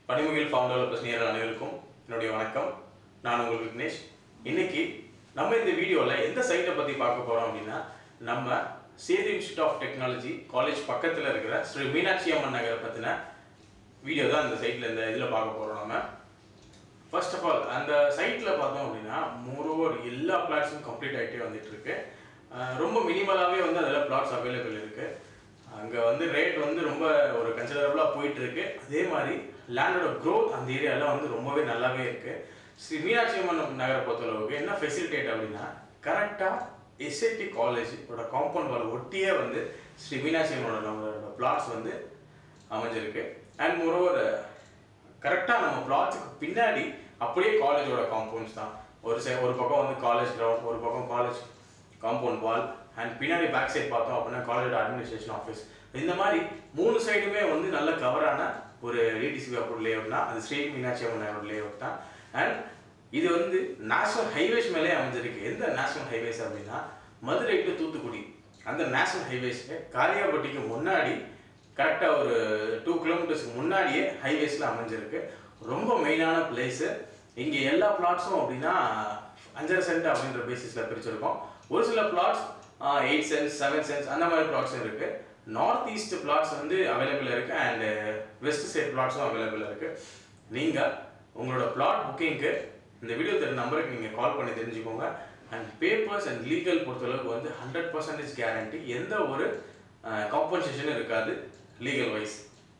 பனிமுகில் farm developers நேரில் அனைவருக்கும் என்னுடைய வணக்கம் நான் உங்கள் விக்னேஷ் இன்னைக்கு நம்ம இந்த வீடியோவில் எந்த சைட்டை பற்றி பார்க்க போகிறோம் அப்படின்னா நம்ம Sethu institute of technology college பக்கத்தில் இருக்கிற ஸ்ரீ மீனாட்சி அம்மன் நகரை பற்றின வீடியோ தான் இந்த சைட்டில் இந்த இதில் பார்க்க போகிறோம் நம்ம ஃபர்ஸ்ட் ஆஃப் ஆல் அந்த சைட்டில் பார்த்தோம் அப்படின்னா மோரோவர் எல்லா பிளாட்ஸும் கம்ப்ளீட் ஆகிட்டே வந்துட்டு இருக்கு அஹ் ரொம்ப மினிமலாகவே வந்து அதில் பிளாட்ஸ் அவைலபிள் இருக்கு அங்கே வந்து ரேட் வந்து ரொம்ப ஒரு கன்சிடரபுளாக போயிட்டு இருக்கு அதே மாதிரி லேண்டோட growth அந்த ஏரியாவில் வந்து ரொம்பவே நல்லாவே இருக்கு ஸ்ரீ மீனாட்சி அம்மன் நகரை பொறுத்தளவுக்கு என்ன ஃபெசிலிட்டேட் அப்படின்னா கரெக்டாக எஸ்ஐடி காலேஜோட காம்பவுண்ட் வால் ஒட்டியே வந்து ஸ்ரீ மீனாட்சி அம்மனோட நம்மளோட பிளாட்ஸ் வந்து அமைஞ்சிருக்கு அண்ட் மோரோவர் கரெக்டாக நம்ம பிளாட்ஸுக்கு பின்னாடி அப்படியே காலேஜோட காம்பவுண்ட்ஸ் தான் ஒரு சை ஒரு பக்கம் வந்து காலேஜ் கிரவுண்ட் ஒரு பக்கம் காலேஜ் காம்பவுண்ட் வால் அண்ட் பின்னாடி பேக் சைடு பார்த்தோம் அப்படின்னா காலேஜோட அட்மினிஸ்ட்ரேஷன் ஆஃபீஸ் இந்த மாதிரி மூணு சைடுமே வந்து நல்ல கவரான ஒரு டிடிசிபி அப்ரூவ் லேஅவுட்னா அது ஸ்ரீ மீனாட்சி அம்மன் லேஅவுட் தான் அண்ட் இது வந்து நேஷனல் ஹைவேஸ் மேலே அமைஞ்சிருக்கு எந்த நேஷனல் ஹைவேஸ் அப்படின்னா மதுரை டு தூத்துக்குடி அந்த நேஷனல் ஹைவேஸ்ல காரியாபட்டிக்கு முன்னாடி கரெக்டாக ஒரு டூ கிலோமீட்டர்ஸ்க்கு முன்னாடியே ஹைவேஸில் அமைஞ்சிருக்கு ரொம்ப மெயினான பிளேஸு இங்கே எல்லா பிளாட்ஸும் அப்படின்னா அஞ்சரை சென்ட் அப்படின்ற பேசிஸில் பிரிச்சிருக்கோம் ஒரு சில plots eight cents seven cents அந்த மாதிரி பிளாட்ஸும் இருக்குது நார்த் ஈஸ்ட் பிளாட்ஸ் வந்து அவைலபிள் இருக்குது அண்டு வெஸ்ட் சைட் பிளாட்ஸும் அவைலபிள் இருக்குது நீங்கள் உங்களோட பிளாட் புக்கிங்க்கு இந்த வீடியோ தர நம்பருக்கு நீங்கள் கால் பண்ணி தெரிஞ்சுக்கோங்க அண்ட் பேப்பர்ஸ் அண்ட் லீகல் பொறுத்தளவுக்கு வந்து ஹண்ட்ரட் பர்சன்டேஜ் கேரண்டி எந்த ஒரு காம்பன்சேஷனும் இருக்காது legal wise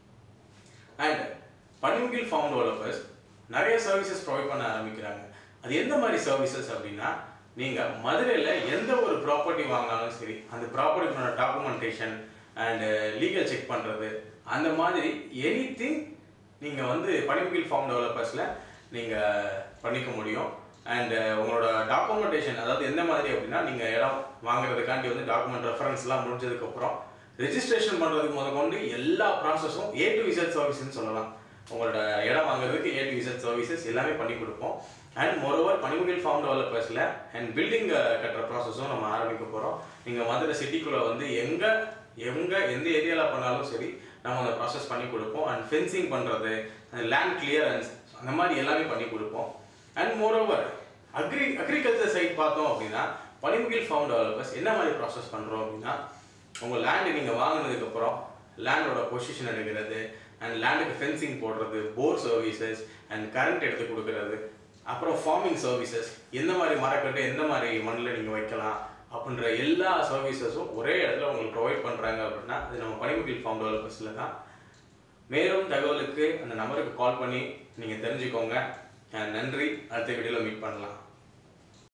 and Panimugil farm developers நிறைய சர்வீசஸ் ப்ரொவைட் பண்ண ஆரம்பிக்கிறாங்க அது எந்த மாதிரி சர்வீசஸ் அப்படின்னா நீங்கள் மதுரையில் எந்த ஒரு ப்ராப்பர்ட்டி வாங்கினாலும் சரி அந்த ப்ராப்பர்ட்டியோட டாக்குமெண்டேஷன் அண்டு லீகல் செக் பண்ணுறது அந்த மாதிரி எனி திங் நீங்கள் வந்து பனிமுகில் ஃபார்ம் டெவலப்பர்ஸில் நீங்கள் பண்ணிக்க முடியும் அண்டு உங்களோட டாக்குமெண்டேஷன் அதாவது எந்த மாதிரி அப்படின்னா நீங்கள் இடம் வாங்குறதுக்காண்டி வந்து டாக்குமெண்ட் ரெஃபரன்ஸ்லாம் முடிஞ்சதுக்கப்புறம் ரெஜிஸ்ட்ரேஷன் பண்ணுறதுக்கு முத கொண்டு எல்லா ப்ராசஸும் ஏ டு விசட் சர்வீஸ்னு சொல்லலாம் உங்களோட இடம் வாங்குறதுக்கு ஏ டு விசட் சர்வீசஸ் எல்லாமே பண்ணி கொடுப்போம் அண்ட் மொரோவர் பனிமுகில் ஃபார்ம் டெவலப்பர்ஸில் அண்ட் பில்டிங் கட்டுற ப்ராசஸும் நம்ம ஆரம்பிக்க போகிறோம் நீங்கள் மதுரை சிட்டிக்குள்ளே வந்து எங்கே எங்கே எந்த ஏரியாவில் பண்ணாலும் சரி நம்ம அந்த ப்ராசஸ் பண்ணி கொடுப்போம் அண்ட் ஃபென்சிங் பண்ணுறது அந்த லேண்ட் கிளியரன்ஸ் அந்த மாதிரி எல்லாமே பண்ணி கொடுப்போம் and moreover agri agriculture side பார்த்தோம் அப்படின்னா பனிமுகில் ஃபார்ம் டெவலப்பர்ஸ் என்ன மாதிரி ப்ராசஸ் பண்ணுறோம் அப்படின்னா உங்கள் லேண்டு நீங்கள் வாங்கினதுக்கப்புறம் லேண்டோட பொசிஷன் எடுக்கிறது அண்ட் லேண்டுக்கு ஃபென்சிங் போடுறது போர் சர்வீசஸ் அண்ட் கரண்ட் எடுத்து கொடுக்கறது அப்புறம் ஃபார்மிங் சர்வீசஸ் எந்த மாதிரி மரக்கட்டு எந்த மாதிரி மண்ணில் நீங்கள் வைக்கலாம் அப்படின்ற எல்லா சர்வீசஸும் ஒரே இடத்துல உங்களுக்கு ப்ரொவைட் பண்ணுறாங்க அப்படின்னா அது நம்ம பனிமுகில் ஃபார்ம் டெவலப்பர்ஸில் தான் மேலும் தகவலுக்கு அந்த நம்பருக்கு கால் பண்ணி நீங்கள் தெரிஞ்சுக்கோங்க அஹ் நன்றி அடுத்த வீடியோவில் மீட் பண்ணலாம்